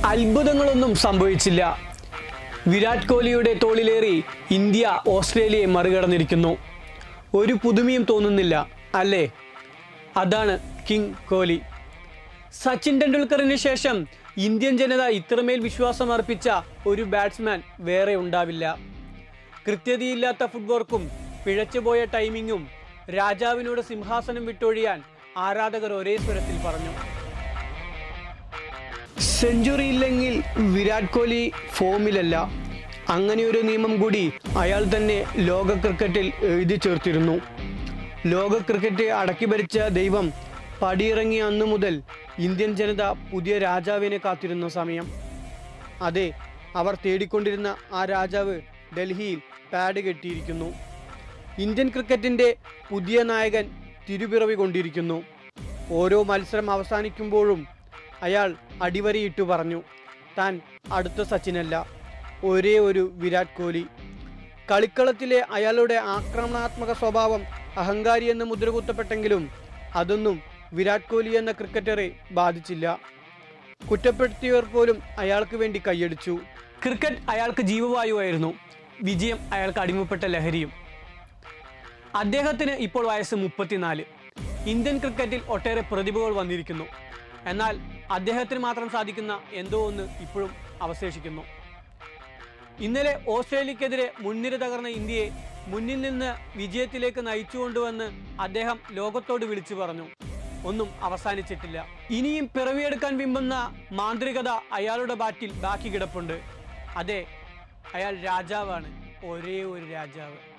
അത്ഭുതങ്ങളൊന്നും സംഭവിച്ചില്ല വിരാട് കോഹ്ലിയുടെ തോളിലേറി ഇന്ത്യ ഓസ്ട്രേലിയയെ മറികടന്നിരിക്കുന്നു ഒരു പുതുമയും തോന്നുന്നില്ല അല്ലേ അതാണ് കിങ് കോഹ്ലി സച്ചിൻ ടെണ്ടുൽക്കറിന് ശേഷം ഇന്ത്യൻ ജനത ഇത്രമേൽ വിശ്വാസം അർപ്പിച്ച ഒരു ബാറ്റ്സ്മാൻ വേറെ ഉണ്ടാവില്ല കൃത്യതയില്ലാത്ത ഫുട്വർക്കും പിഴച്ചുപോയ ടൈമിങ്ങും രാജാവിനോട് സിംഹാസനം വിട്ടൊഴിയാൻ ആരാധകർ ഒരേ സ്വരത്തിൽ പറഞ്ഞു സെഞ്ചുറി ഇല്ലെങ്കിൽ വിരാട് കോഹ്ലി ഫോമിലല്ല അങ്ങനെ ഒരു നിയമം കൂടി അയാൾ തന്നെ ലോക ക്രിക്കറ്റിൽ എഴുതി ചേർത്തിരുന്നു ലോക ക്രിക്കറ്റ് അടക്കി ഭരിച്ച ദൈവം പടിയിറങ്ങിയ അന്നു മുതൽ ഇന്ത്യൻ ജനത പുതിയ രാജാവിനെ കാത്തിരുന്ന സമയം അതെ അവർ തേടിക്കൊണ്ടിരുന്ന ആ രാജാവ് ഡൽഹിയിൽ പാഡ് കെട്ടിയിരിക്കുന്നു ഇന്ത്യൻ ക്രിക്കറ്റിൻ്റെ പുതിയ നായകൻ തിരുപിറവി കൊണ്ടിരിക്കുന്നു ഓരോ മത്സരം അവസാനിക്കുമ്പോഴും അയാൾ അടിവരയിട്ടു പറഞ്ഞു താൻ അടുത്ത സച്ചിനല്ല ഒരേ ഒരു വിരാട് കോഹ്ലി കളിക്കളത്തിലെ അയാളുടെ ആക്രമണാത്മക സ്വഭാവം അഹങ്കാരി എന്ന് മുദ്രകുത്തപ്പെട്ടെങ്കിലും അതൊന്നും വിരാട് കോഹ്ലി എന്ന ക്രിക്കറ്ററെ ബാധിച്ചില്ല കുറ്റപ്പെടുത്തിയവർ പോലും അയാൾക്ക് വേണ്ടി കൈയടിച്ചു ക്രിക്കറ്റ് അയാൾക്ക് ജീവവായുവായിരുന്നു വിജയം അയാൾക്ക് അടിമപ്പെട്ട ലഹരിയും അദ്ദേഹത്തിന് ഇപ്പോൾ വയസ്സ് മുപ്പത്തിനാല് ഇന്ത്യൻ ക്രിക്കറ്റിൽ ഒട്ടേറെ പ്രതിഭകൾ വന്നിരിക്കുന്നു എന്നാൽ അദ്ദേഹത്തിന് മാത്രം സാധിക്കുന്ന എന്തോ ഒന്ന് ഇപ്പോഴും അവശേഷിക്കുന്നു ഇന്നലെ ഓസ്ട്രേലിയക്കെതിരെ മുൻനിര തകർന്ന ഇന്ത്യയെ മുന്നിൽ നിന്ന് വിജയത്തിലേക്ക് നയിച്ചുകൊണ്ടുവന്ന് അദ്ദേഹം ലോകത്തോട് വിളിച്ചു പറഞ്ഞു ഒന്നും അവസാനിച്ചിട്ടില്ല ഇനിയും പിറവിയെടുക്കാൻ വിമ്പുന്ന മാന്ത്രികത അയാളുടെ ബാറ്റിൽ ബാക്കി കിടപ്പുണ്ട് അതെ അയാൾ രാജാവാണ് ഒരേ ഒരു രാജാവ്